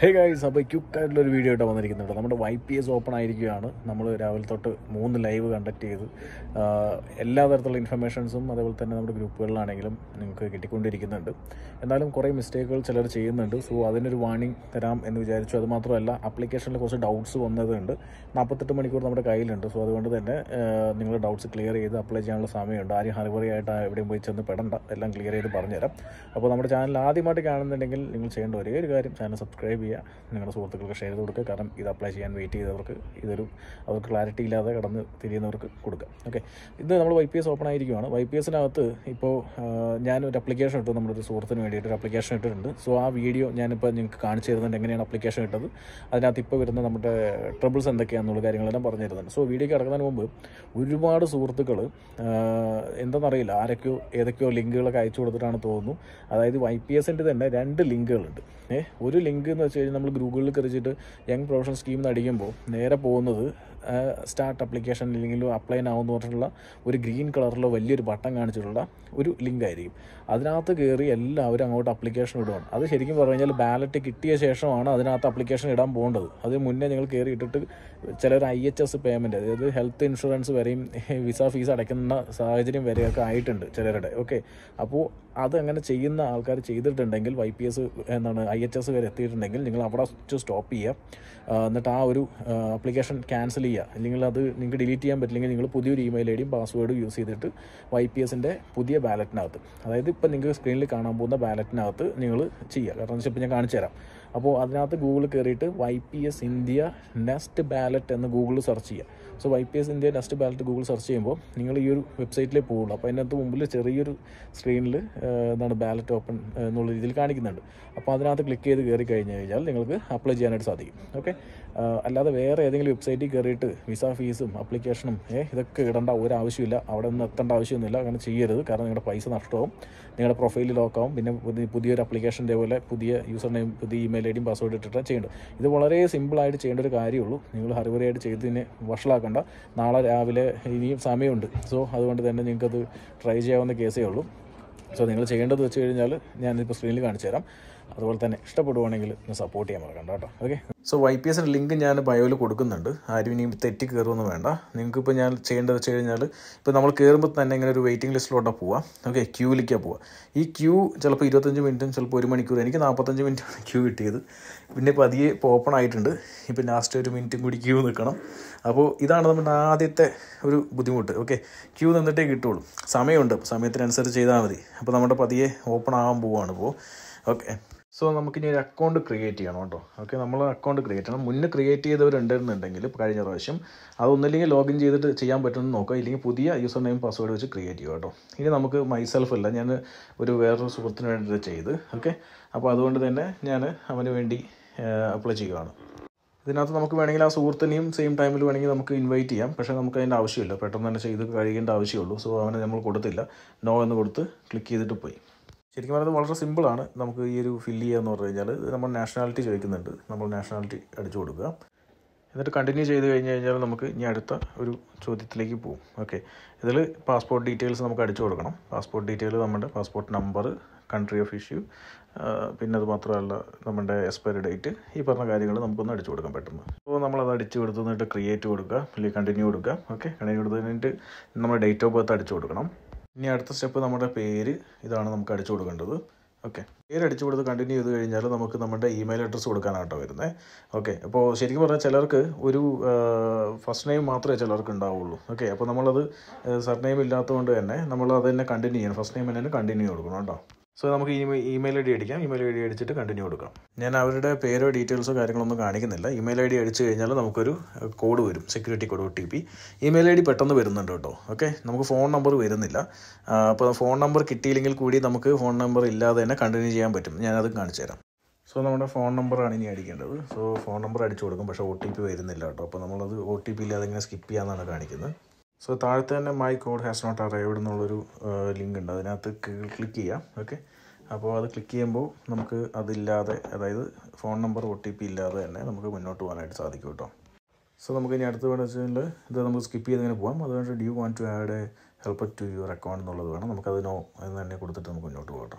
hey guys അപ്പോൾ quick ആയിട്ടുള്ള ഒരു വീഡിയോ ആയിട്ട് വന്നിരിക്കുന്നുണ്ട് നമ്മുടെ വൈ പി എസ് ഓപ്പൺ ആയിരിക്കുകയാണ് നമ്മൾ രാവിലെ തൊട്ട് മൂന്ന് ലൈവ് കണ്ടക്ട് ചെയ്ത് ആഹ്, എല്ലാ തരത്തിലുള്ള ഇൻഫർമേഷൻസും അതേപോലെ തന്നെ നമ്മുടെ ഗ്രൂപ്പുകളിലാണെങ്കിലും നിങ്ങൾക്ക് കിട്ടിക്കൊണ്ടിരിക്കുന്നുണ്ട് എന്നാലും കുറേ മിസ്റ്റേക്കുകൾ ചിലർ ചെയ്യുന്നുണ്ട് സോ അതിനൊരു വാർണിംഗ് തരാം എന്ന് വിചാരിച്ചു അത് മാത്രമല്ല ആപ്ലിക്കേഷനിൽ കുറച്ച് ഡൗട്ട്സ് വന്നതുണ്ട് നാൽപ്പത്തെട്ട് മണിക്കൂർ നമ്മുടെ കയ്യിലുണ്ട് സോ അതുകൊണ്ട് തന്നെ നിങ്ങൾ ഡൗട്ട്സ് ക്ലിയർ ചെയ്ത് അപ്ലൈ ചെയ്യാനുള്ള സമയമുണ്ട് ആരും ഹറിബറി ആയിട്ട് എവിടെയും പോയി ചെന്ന് പെടണ്ട എല്ലാം ക്ലിയർ ചെയ്ത് പറഞ്ഞുതരാം അപ്പോൾ നമ്മുടെ ചാനൽ ആദ്യമായിട്ട് കാണുന്നുണ്ടെങ്കിൽ നിങ്ങൾ ചെയ്യേണ്ട ഒരേ ഒരു കാര്യം ചാനൽ സബ്സ്ക്രൈബ് ചെയ്യുക നിങ്ങളുടെ സുഹൃത്തുക്കൾക്ക് ഷെയർ ചെയ്ത് കൊടുക്കുക കാരണം ഇത് അപ്ലൈ ചെയ്യാൻ വെയിറ്റ് ചെയ്തവർക്ക് ഇതൊരു അവർക്ക് ക്ലാരിറ്റി ഇല്ലാതെ കടന്ന് തിരിയുന്നവർക്ക് കൊടുക്കുക ഓക്കെ ഇത് നമ്മൾ വൈ പി എസ് ഓപ്പൺ ആയിരിക്കുവാണ് വൈ പി എസിനകത്ത് ഇപ്പോൾ ഞാനൊരു അപ്ലിക്കേഷൻ ഇട്ടു നമ്മുടെ ഒരു സുഹൃത്തിന് വേണ്ടിയിട്ട് ഒരു അപ്ലിക്കേഷൻ ഇട്ടിട്ടുണ്ട് സോ ആ വീഡിയോ ഞാനിപ്പോൾ നിങ്ങൾക്ക് കാണിച്ചു തരുന്നുണ്ട് എങ്ങനെയാണ് അപ്ലിക്കേഷൻ ഇട്ടത് അതിനകത്ത് ഇപ്പോൾ വരുന്ന നമ്മുടെ ട്രബിൾസ് എന്തൊക്കെയാണെന്നുള്ള കാര്യങ്ങളെല്ലാം പറഞ്ഞു തരുന്നുണ്ട് സോ വീഡിയോ കിടക്കുന്നതിന് മുമ്പ് ഒരുപാട് സുഹൃത്തുക്കൾ എന്താണെന്നറിയില്ല ആരൊക്കെയോ ഏതൊക്കെയോ ലിങ്കുകളൊക്കെ അയച്ചു കൊടുത്തിട്ടാണ് തോന്നുന്നു അതായത് വൈ പി എസിൻ്റെ തന്നെ രണ്ട് ലിങ്കുകളുണ്ട് ഏ ഒരു ലിങ്ക് എന്ന് വെച്ച് കഴിഞ്ഞാൽ നമ്മൾ ഗൂഗിളിൽ കയറിച്ചിട്ട് യങ് പ്രൊഫഷണൽ സ്കീം എന്ന് അടിക്കുമ്പോൾ നേരെ പോകുന്നത് സ്റ്റാർട്ട് അപ്ലിക്കേഷൻ അല്ലെങ്കിൽ അപ്ലൈ ആവുമെന്ന് പറഞ്ഞിട്ടുള്ള ഒരു ഗ്രീൻ കളറിലോ വലിയൊരു ബട്ടൺ കാണിച്ചിട്ടുള്ള ഒരു ലിങ്ക് ആയിരിക്കും അതിനകത്ത് കയറി എല്ലാവരും അങ്ങോട്ട് അപ്ലിക്കേഷൻ ഇടുകയാണ് അത് ശരിക്കും പറഞ്ഞു കഴിഞ്ഞാൽ ബാലറ്റ് കിട്ടിയ ശേഷമാണ് അതിനകത്ത് അപ്ലിക്കേഷൻ ഇടാൻ പോകേണ്ടത് അതിന് മുന്നേ നിങ്ങൾ കയറി ഇട്ടിട്ട് ചിലർ ഐ എച്ച് എസ് പേയ്മെൻറ്റ് അതായത് ഹെൽത്ത് ഇൻഷുറൻസ് വരെയും വിസ ഫീസ് അടയ്ക്കുന്ന സാഹചര്യം വരെയൊക്കെ ആയിട്ടുണ്ട് ചിലരുടെ ഓക്കെ അപ്പോൾ അത് അങ്ങനെ ചെയ്യുന്ന ആൾക്കാർ ചെയ്തിട്ടുണ്ടെങ്കിൽ വൈ പി എസ് എന്താണ് ഐ എച്ച് എസ് വരെ എത്തിയിട്ടുണ്ടെങ്കിൽ നിങ്ങൾ അവിടെ സ്റ്റോപ്പ് ചെയ്യുക ആ, എന്നിട്ട് ആ ഒരു ആപ്ലിക്കേഷൻ ക്യാൻസൽ ചെയ്യുക അല്ലെങ്കിൽ അത് നിങ്ങൾക്ക് ഡിലീറ്റ് ചെയ്യാൻ പറ്റില്ലെങ്കിൽ നിങ്ങൾ പുതിയൊരു ഇമെയിൽ ഐ ഡിയും പാസ്വേഡും യൂസ് ചെയ്തിട്ട് വൈ പി എസിൻ്റെ പുതിയ ബാലറ്റിനകത്ത് അതായത് ഇപ്പം നിങ്ങൾക്ക് സ്ക്രീനിൽ കാണാൻ പോകുന്ന ബാലറ്റിനകത്ത് നിങ്ങൾ ചെയ്യുക കാരണം വെച്ചാൽ ഇപ്പം ഞാൻ കാണിച്ചു തരാം അപ്പോൾ അതിനകത്ത് ഗൂഗിളിൽ കയറിയിട്ട് Y P S India next ballot എന്ന് ഗൂഗിളിൽ സെർച്ച് ചെയ്യുക so Y P S India next ballot Google search ചെയ്യുമ്പോൾ നിങ്ങൾ ഈ ഒരു വെബ്സൈറ്റിലേ പോകുള്ളൂ അപ്പോൾ അതിനകത്ത് മുമ്പിൽ ചെറിയൊരു സ്ക്രീനിൽ എന്താണ് ബാലറ്റ് ഓപ്പൺ എന്നുള്ള രീതിയിൽ കാണിക്കുന്നുണ്ട് അപ്പോൾ അതിനകത്ത് ക്ലിക്ക് ചെയ്ത് കയറി കഴിഞ്ഞ് കഴിഞ്ഞാൽ നിങ്ങൾക്ക് അപ്ലൈ ചെയ്യാനായിട്ട് സാധിക്കും ഓക്കെ അല്ലാതെ വേറെ ഏതെങ്കിലും വെബ്സൈറ്റിൽ കയറിയിട്ട് വിസ ഫീസും അപ്ലിക്കേഷനും ഏ ഇതൊക്കെ ഇടേണ്ട ഒരു ആവശ്യമില്ല അവിടെ നിന്ന് എത്തേണ്ട ആവശ്യമൊന്നുമില്ല അങ്ങനെ ചെയ്യരുത് കാരണം നിങ്ങളുടെ പൈസ നഷ്ടമാവും നിങ്ങളുടെ പ്രൊഫൈൽ ലോക്കാവും പിന്നെ പുതിയ- പുതിയൊരു അപ്ലിക്കേഷൻ ഇതേപോലെ പുതിയ യൂസർ നെയിം പുതിയ ഇമെയിൽ ഐ ഡിയും പാസ്വേഡ് ഇട്ടിട്ടാണ് ചെയ്യേണ്ടത് ഇത് വളരെ സിമ്പിളായിട്ട് ചെയ്യേണ്ട ഒരു കാര്യമുള്ളൂ നിങ്ങൾ ഹറിവറിയായിട്ട് ചെയ്തതിനെ വഷളാക്കണ്ട നാളെ രാവിലെ ഇനിയും സമയമുണ്ട് സോ അതുകൊണ്ട് തന്നെ നിങ്ങൾക്കത് ട്രൈ ചെയ്യാവുന്ന കേസേ ഉള്ളൂ സോ നിങ്ങൾ ചെയ്യേണ്ടത് വെച്ച് കഴിഞ്ഞാൽ ഞാനിപ്പോൾ സ്ക്രീനിൽ കാണിച്ചു തരാം അതുപോലെ തന്നെ ഇഷ്ടപ്പെടുവാണെങ്കിൽ ഒന്ന് സപ്പോർട്ട് ചെയ്യാൻ മറക്കണ്ട കേട്ടോ ഓക്കെ സോ വൈ പി എസിൻ്റെ ലിങ്ക് ഞാൻ ബയോയിൽ കൊടുക്കുന്നുണ്ട് ആരും ഇനി തെറ്റി കയറുമൊന്നും വേണ്ട നിങ്ങൾക്ക് ഇപ്പോൾ ഞാൻ ചെയ്യേണ്ടത് വെച്ച് കഴിഞ്ഞാൽ ഇപ്പോൾ നമ്മൾ കയറുമ്പോൾ തന്നെ ഇങ്ങനെ ഒരു വെയിറ്റിംഗ് ലിസ്റ്റിലോട്ടാണ് പോവുക ഓക്കെ ക്യൂവിലേക്കാണ് പോവുക ഈ ക്യൂ ചിലപ്പോൾ ഇരുപത്തഞ്ച് മിനിറ്റും ചിലപ്പോൾ ഒരു മണിക്കൂർ എനിക്ക് നാൽപ്പത്തഞ്ച് മിനിറ്റാണ് ക്യൂ കിട്ടിയത് പിന്നെ പതിയെ ഇപ്പോൾ ഓപ്പൺ ആയിട്ടുണ്ട് ഇപ്പം ലാസ്റ്റ് ഒരു മിനിറ്റും കൂടി ക്യൂ നിൽക്കണം അപ്പോൾ ഇതാണ് നമ്മുടെ ആദ്യത്തെ ഒരു ബുദ്ധിമുട്ട് ഓക്കെ ക്യൂ നിന്നിട്ടേ കിട്ടുള്ളൂ സമയമുണ്ട് അപ്പോൾ സമയത്തിനനുസരിച്ച് ചെയ്താൽ മതി അപ്പോൾ നമ്മുടെ പതിയെ ഓപ്പൺ ആകാൻ പോവുകയാണ് ഇപ്പോൾ ഓക്കെ സോ നമുക്കിനി ഒരു അക്കൗണ്ട് ക്രിയേറ്റ് ചെയ്യണം കേട്ടോ ഓക്കെ നമ്മൾ അക്കൗണ്ട് ക്രിയേറ്റ് ചെയ്യണം മുന്നേ ക്രിയേറ്റ് ചെയ്തവരുണ്ടെന്നുണ്ടെങ്കിൽ കഴിഞ്ഞ പ്രാവശ്യം അതൊന്നില്ലെങ്കിൽ ലോഗിൻ ചെയ്തിട്ട് ചെയ്യാൻ പറ്റുമെന്ന് നോക്കുക ഇല്ലെങ്കിൽ പുതിയ യൂസർ നെയിം പാസ്വേഡ് വെച്ച് ക്രിയേറ്റ് ചെയ്യുക കേട്ടോ ഇനി നമുക്ക് മൈസെൽഫ് അല്ല ഞാൻ ഒരു വേറൊരു സുഹൃത്തിന് വേണ്ടിയിട്ട് ചെയ്ത് ഓക്കെ അപ്പോൾ അതുകൊണ്ട് തന്നെ ഞാൻ അവന് വേണ്ടി അപ്ലൈ ചെയ്യുകയാണ് ഇതിനകത്ത് നമുക്ക് വേണമെങ്കിൽ ആ സുഹൃത്തിനെയും സെയിം ടൈമിൽ വേണമെങ്കിൽ നമുക്ക് ഇൻവൈറ്റ് ചെയ്യാം പക്ഷേ നമുക്ക് അതിൻ്റെ ആവശ്യമില്ല പെട്ടെന്ന് തന്നെ ചെയ്ത് കഴിയേണ്ട ആവശ്യമുള്ളൂ സോ അവനെ നമ്മൾ കൊടുത്തില്ല നോ എന്ന് കൊടുത്ത് ക്ലിക്ക് ചെയ്തിട്ട് പോയി ശരിക്കും പറയുന്നത് വളരെ സിമ്പിളാണ് നമുക്ക് ഈ ഒരു ഫില്ല് ചെയ്യുക എന്ന് പറഞ്ഞു കഴിഞ്ഞാൽ നമ്മൾ നാഷണാലിറ്റി ചോദിക്കുന്നുണ്ട് നമ്മൾ നാഷണാലിറ്റി അടിച്ചു കൊടുക്കുക എന്നിട്ട് കണ്ടിന്യൂ ചെയ്ത് കഴിഞ്ഞ് കഴിഞ്ഞാൽ നമുക്ക് ഇനി അടുത്ത ഒരു ചോദ്യത്തിലേക്ക് പോകും ഓക്കെ ഇതിൽ പാസ്പോർട്ട് ഡീറ്റെയിൽസ് നമുക്ക് അടിച്ചു കൊടുക്കണം പാസ്പോർട്ട് ഡീറ്റെയിൽ നമ്മുടെ passport number country of issue പിന്നെ അത് മാത്രമല്ല നമ്മുടെ എക്സ്പയറി ഡേറ്റ് ഈ പറഞ്ഞ കാര്യങ്ങൾ നമുക്കൊന്ന് അടിച്ചു കൊടുക്കാൻ പെട്ടെന്ന് അപ്പോൾ നമ്മളത് അടിച്ചു കൊടുത്ത് എന്നിട്ട് ക്രിയേറ്റ് കൊടുക്കുക അല്ലെങ്കിൽ കണ്ടിന്യൂ കൊടുക്കുക ഓക്കെ കണ്ടിന്യൂ കൊടുത്ത് കഴിഞ്ഞിട്ട് നമ്മുടെ ഡേറ്റ് ഓഫ് ബർത്ത് അടിച്ചു കൊടുക്കണം ഇനി അടുത്ത സ്റ്റെപ്പ് നമ്മുടെ പേര് ഇതാണ് നമുക്ക് അടിച്ചു കൊടുക്കേണ്ടത് ഓക്കെ പേര് അടിച്ചു കൊടുത്ത് കണ്ടിന്യൂ ചെയ്ത് കഴിഞ്ഞാൽ നമുക്ക് നമ്മുടെ ഇമെയിൽ അഡ്രസ്സ് കൊടുക്കാനാട്ടോ വരുന്നത് ഓക്കെ അപ്പോൾ ശരിക്കും പറഞ്ഞാൽ ചിലർക്ക് ഒരു ഫസ്റ്റ് നെയിം മാത്രമേ ചിലർക്ക് ഉണ്ടാവുള്ളൂ ഓക്കെ അപ്പോൾ നമ്മളത് സർനെയിം ഇല്ലാത്തതുകൊണ്ട് തന്നെ നമ്മൾ അത് തന്നെ കണ്ടിന്യൂ ചെയ്യണം ഫസ്റ്റ് നെയിം തന്നെ കണ്ടിന്യൂ കൊടുക്കണം കേട്ടോ സോ നമുക്ക് ഇമെയിൽ ഐ ഡി അടിക്കാം ഇമെയിൽ ഐ ഡി അടിച്ചിട്ട് കണ്ടിന്യൂ കൊടുക്കാം ഞാൻ അവരുടെ പേരോ ഡീറ്റെയിൽസോ കാര്യങ്ങളൊന്നും കാണിക്കുന്നില്ല ഇമെയിൽ ഐ ഡി അടിച്ചു കഴിഞ്ഞാൽ നമുക്കൊരു കോഡ് വരും security code OTP email ID പെട്ടെന്ന് വരുന്നുണ്ട് കേട്ടോ ഓക്കെ നമുക്ക് ഫോൺ നമ്പർ വരുന്നില്ല അപ്പോൾ ഫോൺ നമ്പർ കിട്ടിയില്ലെങ്കിൽ കൂടി നമുക്ക് ഫോൺ നമ്പർ ഇല്ലാതെ തന്നെ കണ്ടിന്യൂ ചെയ്യാൻ പറ്റും ഞാനത് കാണിച്ചു തരാം സോ നമ്മുടെ ഫോൺ നമ്പറാണ് ഇനി അടിക്കേണ്ടത് സോ ഫോൺ നമ്പർ അടിച്ചു കൊടുക്കും പക്ഷേ ഒ ടി പി വരുന്നില്ല കേട്ടോ അപ്പോൾ നമ്മളത് ഒ ടി പി ഇല്ലാതെ ഇങ്ങനെ സ്കിപ്പ് ചെയ്യാമെന്നാണ് കാണിക്കുന്നത് സോ താഴത്തെ തന്നെ my code has not arrived എന്നുള്ളൊരു ലിങ്ക് ഉണ്ട് അതിനകത്ത് ക്ലിക്ക് ചെയ്യാം ഓക്കെ അപ്പോൾ അത് ക്ലിക്ക് ചെയ്യുമ്പോൾ നമുക്ക് അതില്ലാതെ അതായത് phone number OTP ഇല്ലാതെ തന്നെ നമുക്ക് മുന്നോട്ട് പോകാനായിട്ട് സാധിക്കും കേട്ടോ സോ നമുക്ക് ഇനി അടുത്ത് വേണമെന്ന് വെച്ചാൽ ഇത് നമുക്ക് സ്കിപ്പ് ചെയ്ത് ഇങ്ങനെ പോകാം അതുകൊണ്ട് do want to add help to your account എന്നുള്ളത് വേണം നമുക്കത് നോ എന്ന് തന്നെ കൊടുത്തിട്ട് നമുക്ക് മുന്നോട്ട് പോകാം കേട്ടോ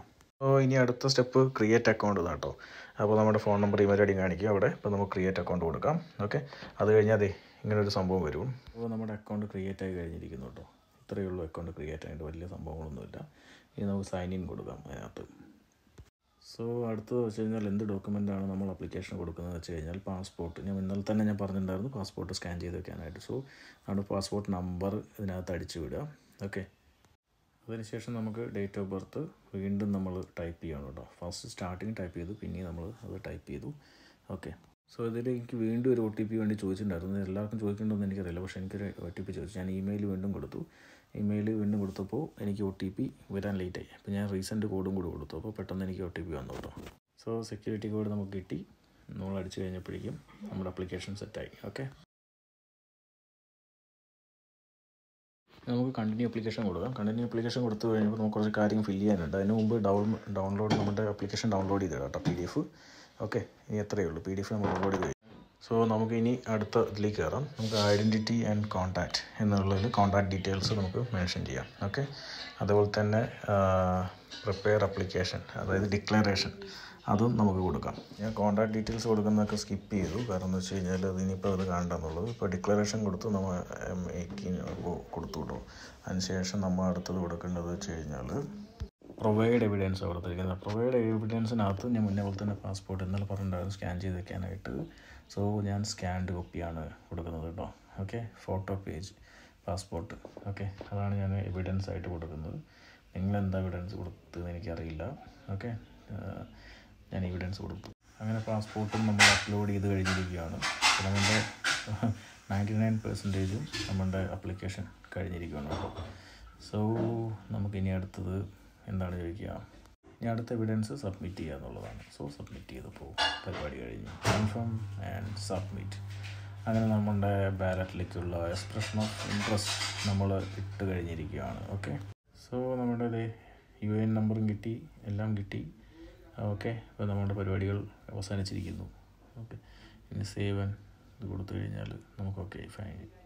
അപ്പോൾ ഇനി അടുത്ത സ്റ്റെപ്പ് ക്രിയേറ്റ് അക്കൗണ്ട് കേട്ടോ അപ്പോൾ നമ്മുടെ phone number email ID കാണിക്കുക അവിടെ ഇപ്പോൾ നമുക്ക് ക്രിയേറ്റ് അക്കൗണ്ട് കൊടുക്കാം ഓക്കെ അത് കഴിഞ്ഞാൽ അതെ ഇങ്ങനെ ഒരു സംഭവം വരും അപ്പോൾ നമ്മുടെ അക്കൗണ്ട് ക്രിയേറ്റ് ആയി കഴിഞ്ഞിരിക്കുന്നു കേട്ടോ ഇത്രയേ ഉള്ളൂ അക്കൗണ്ട് ക്രിയേറ്റ് ആയിട്ട് വലിയ സംഭവങ്ങളൊന്നുമില്ല ഇനി നമുക്ക് സൈൻ ഇൻ കൊടുക്കാം അതിനകത്ത് സോ അടുത്തത് വെച്ച് കഴിഞ്ഞാൽ എന്ത് ഡോക്യുമെൻ്റാണ് നമ്മൾ അപ്ലിക്കേഷൻ കൊടുക്കുന്നത് വെച്ച് കഴിഞ്ഞാൽ പാസ്പോർട്ട് ഞാൻ ഇന്നലെ തന്നെ ഞാൻ പറഞ്ഞിട്ടുണ്ടായിരുന്നു പാസ്പോർട്ട് സ്കാൻ ചെയ്ത് വെക്കാനായിട്ട് സോ നമ്മുടെ പാസ്പോർട്ട് നമ്പർ ഇതിനകത്ത് അടിച്ചു വിടുക ഓക്കെ അതിനുശേഷം നമുക്ക് ഡേറ്റ് ഓഫ് ബർത്ത് വീണ്ടും നമ്മൾ ടൈപ്പ് ചെയ്യണം കേട്ടോ ഫസ്റ്റ് സ്റ്റാർട്ടിങ് ടൈപ്പ് ചെയ്തു പിന്നെ നമ്മൾ അത് ടൈപ്പ് ചെയ്തു ഓക്കെ സോ ഇതിൽ എനിക്ക് വീണ്ടും ഒരു ഒ ടി പി വേണ്ടി ചോദിച്ചിട്ടുണ്ടായിരുന്നു ഇത് എല്ലാവർക്കും ചോദിക്കേണ്ടതെന്ന് എനിക്കറിയില്ല പക്ഷേ എനിക്കൊരു ഒ ടി പി ചോദിച്ചു ഞാൻ ഇമെയിൽ വീണ്ടും കൊടുത്തു ഇമെയിൽ വീണ്ടും കൊടുത്തപ്പോൾ എനിക്ക് ഒ ടി പി വരാൻ ലേറ്റായി അപ്പോൾ ഞാൻ റീസെൻറ്റ് കോഡും കൂടി കൊടുത്തു അപ്പോൾ പെട്ടെന്ന് എനിക്ക് ഒ ടി പി വന്നു കേട്ടോ സോ സെക്യൂരിറ്റി കോഡ് നമുക്ക് കിട്ടി നമ്മൾ അടിച്ചു കഴിഞ്ഞപ്പോഴേക്കും നമ്മുടെ അപ്ലിക്കേഷൻ സെറ്റായി ഓക്കെ നമുക്ക് കണ്ടിന്യൂ അപ്ലിക്കേഷൻ കൊടുക്കാം കണ്ടിന്യൂ അപ്ലിക്കേഷൻ കൊടുത്തു കഴിയുമ്പോൾ നമുക്ക് കുറച്ച് കാര്യങ്ങൾ ഫില്ല് ചെയ്യാനുണ്ട് അതിന് മുമ്പ് ഡൗൺ ഡൗൺലോഡ് നമ്മുടെ അപ്ലിക്കേഷൻ ഡൗൺലോഡ് ചെയ്തിടാം കേട്ടോ പി ഡി എഫ് ഓക്കെ ഇനി എത്രയേ ഉള്ളൂ പി ഡി എഫ് നമ്മൾ ഡൗൺലോഡ് ചെയ്ത് സോ നമുക്ക് ഇനി അടുത്ത ഇതിലേക്ക് കയറാം നമുക്ക് ഐഡൻറ്റിറ്റി ആൻഡ് കോൺടാക്റ്റ് എന്നുള്ളതിൽ കോൺടാക്ട് ഡീറ്റെയിൽസ് നമുക്ക് മെൻഷൻ ചെയ്യാം ഓക്കെ അതുപോലെ തന്നെ പ്രിപ്പയർ അപ്ലിക്കേഷൻ അതായത് ഡിക്ലറേഷൻ അതും നമുക്ക് കൊടുക്കാം ഞാൻ കോൺടാക്ട് ഡീറ്റെയിൽസ് കൊടുക്കുന്നതൊക്കെ സ്കിപ്പ് ചെയ്തു കാരണം എന്ന് വെച്ച് കഴിഞ്ഞാൽ അതിനിപ്പോൾ അത് കാണണ്ടെന്നുള്ളത് ഇപ്പോൾ ഡിക്ലറേഷൻ കൊടുത്തു നമ്മൾ മേക്കിങ് കൊടുത്തു വിട്ടു അതിനുശേഷം നമ്മൾ അടുത്തത് കൊടുക്കേണ്ടത് വെച്ച് കഴിഞ്ഞാൽ പ്രൊവൈഡ് എവിഡൻസ് കൊടുത്തിരിക്കുന്നത് പ്രൊവൈഡ് എവിഡൻസിനകത്ത് ഞാൻ മുന്നേ പോലെ തന്നെ പാസ്പോർട്ട് ഇന്നലെ പറഞ്ഞിട്ടുണ്ടായിരുന്നു സ്കാൻ ചെയ്ത് വെക്കാനായിട്ട് സോ ഞാൻ സ്കാൻഡ് കോപ്പിയാണ് കൊടുക്കുന്നത് കേട്ടോ okay photo page passport okay അതാണ് ഞാൻ എവിഡൻസ് ആയിട്ട് കൊടുക്കുന്നത് നിങ്ങൾ എന്താ എവിഡൻസ് കൊടുത്തതെന്ന് എനിക്കറിയില്ല ഓക്കെ ഞാൻ എവിഡൻസ് കൊടുത്തു അങ്ങനെ പാസ്പോർട്ടും നമ്മൾ അപ്ലോഡ് ചെയ്ത് കഴിഞ്ഞിരിക്കുകയാണ് അപ്പോൾ നമ്മുടെ നയൻറ്റി നയൻ പെർസെൻറ്റേജും നമ്മുടെ അപ്ലിക്കേഷൻ കഴിഞ്ഞിരിക്കുകയാണ് കേട്ടോ സോ നമുക്കിനി അടുത്തത് എന്താണ് ചോദിക്കുക ഇനി അടുത്ത എവിഡൻസ് സബ്മിറ്റ് ചെയ്യുക എന്നുള്ളതാണ് സോ സബ്മിറ്റ് ചെയ്തപ്പോൾ പരിപാടി കഴിഞ്ഞു കൺഫേം ആൻഡ് സബ്മിറ്റ് അങ്ങനെ നമ്മുടെ ബാലറ്റിലേക്കുള്ള എക്സ്പ്രഷൻ ഓഫ് ഇൻട്രസ്റ്റ് നമ്മൾ ഇട്ട് കഴിഞ്ഞിരിക്കുകയാണ് ഓക്കെ സോ നമ്മുടെ യു എൻ നമ്പറും കിട്ടി എല്ലാം കിട്ടി ഓക്കെ അപ്പോൾ നമ്മുടെ പരിപാടികൾ അവസാനിച്ചിരിക്കുന്നു ഓക്കെ ഇനി സേവൻ ഇത് കൊടുത്തു കഴിഞ്ഞാൽ നമുക്ക് ഓക്കെ ഫൈൻ